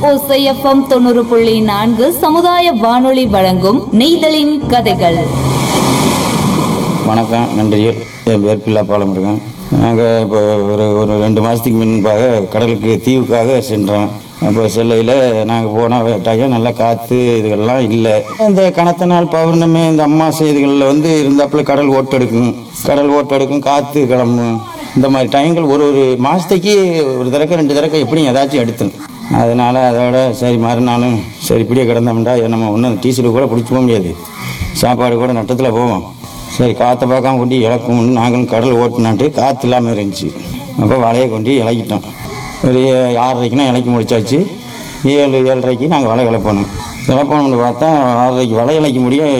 ஓசைஎஃப்எம் தொண்ணூறு புள்ளி நான்கு சமுதாய வானொலி வழங்கும் நெய்தலின் கதைகள் வணக்கம் நன்றிகள் என் பேர் பில்லா பாலம் இருக்கேன் நாங்கள் இப்போ ஒரு ஒரு ரெண்டு மாதத்துக்கு முன்பாக கடலுக்கு தீவுக்காக சென்றோம் அப்போ செல்லையில் நாங்கள் போன டைம் நல்லா காற்று இதுகள்லாம் இல்லை இந்த கனத்த நாள் பௌர்ணமி இந்த அம்மாசை இதுகளில் வந்து இருந்தாப்புல கடல் ஓட்டெடுக்கும் கடல் ஓட்டெடுக்கும் காற்று கிளம்பும் இந்த மாதிரி டைங்கள் ஒரு ஒரு மாதத்துக்கு ஒரு தடவை ரெண்டு தடவை எப்படியும் ஏதாச்சும் எடுத்துணும் அதனால் அதோட சரி மறுநாளும் சரி இப்படியே கிடந்தோம்டா நம்ம ஒன்றும் டீசல் கூட பிடிச்சி போக முடியாது சாப்பாடு கூட நட்டத்தில் போவோம் சரி காற்றை பார்க்காம கொண்டு இழக்கும்னு நாங்களும் கடல் ஓட்டினான்ட்டு காற்று இல்லாமல் இருந்துச்சு அப்போ வலையை கொண்டு இலக்கிட்டோம் ஒரு ஆறரைக்குனா இலக்கி முடிச்சாச்சு ஏழு ஏழரைக்கு நாங்கள் வலை கிளப்பணும் கிளப்பணும்னு பார்த்தா ஆறரைக்கு வலை இலக்க முடிய